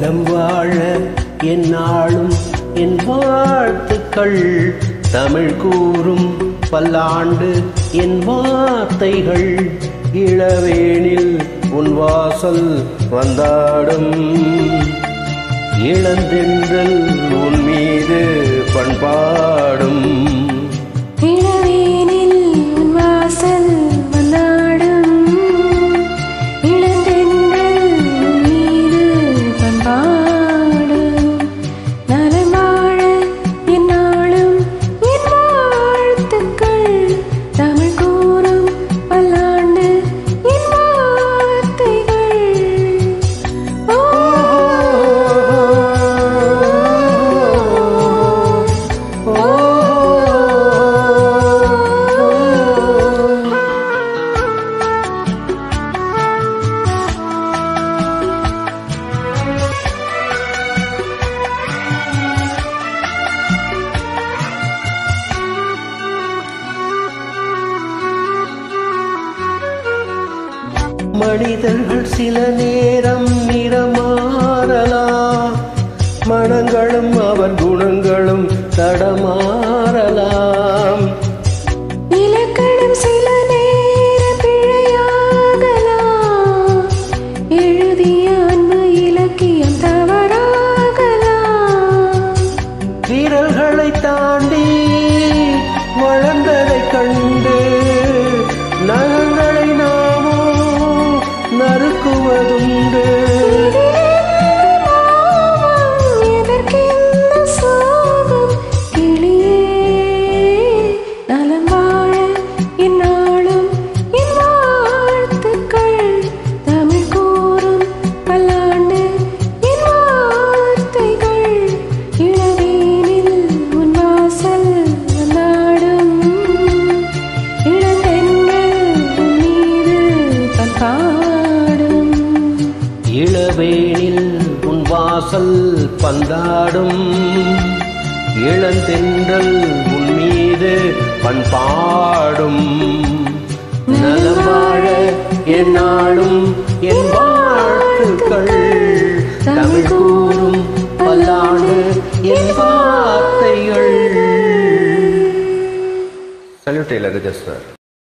நலம் வாழ என் நாளும் என் வாழ்த்துக்கள் தமிழ் கூறும் பல்லாண்டு என் வார்த்தைகள் இளவேனில் உன் வாசல் வந்தாடும் இளந்தென்றல் உன் மீது பண்பாடும் இளவேனில் உன் வாசல் வந்தாடும் இளந்தென்றல் உன் மீது பண்பாடும் நலம் வாழ என் நாளும் என் வாழ்த்துக்கள் தமிழ் கூறும் பல்லாண்டு என் வார்த்தைகள் ஓ மனிதர்கள் சில நேரம் நிறமாறலாம் மனங்களும் அவர் குணங்களும் தடமாறலாம் இலக்கணம் சில நேர பிழையாகலாம் எழுதிய அன்பு இலக்கியம் தவறாகலாம் வீரர்களை தாண்டி வளர்ந்ததைக் கண்டு நகங்களை நாமோ நறுக்குவதுண்டு எதற்கென்ன சோகம் கிளியே நலம் வாழ என்னாலும் என் வாழ்த்துக்கள் தமிழ் கூறும் பல்லாண்டு என் வார்த்தைகள் இளவேனில் உன் வாசல் வந்தாடும் இளந்தென்றல் உன் மீது பண்பாடும் இளவேனில் உன் வாசல் பந்தாடும் இளந்தென்றல் உன் மீது பண்பாடும் நலம் வாழ என்னாலும் என் வாழ்த்துக்கள் தமிழ் கூறும் பல்லாண்டு என் வார்த்தைகள் சல்யூட் டெய்லர் சார்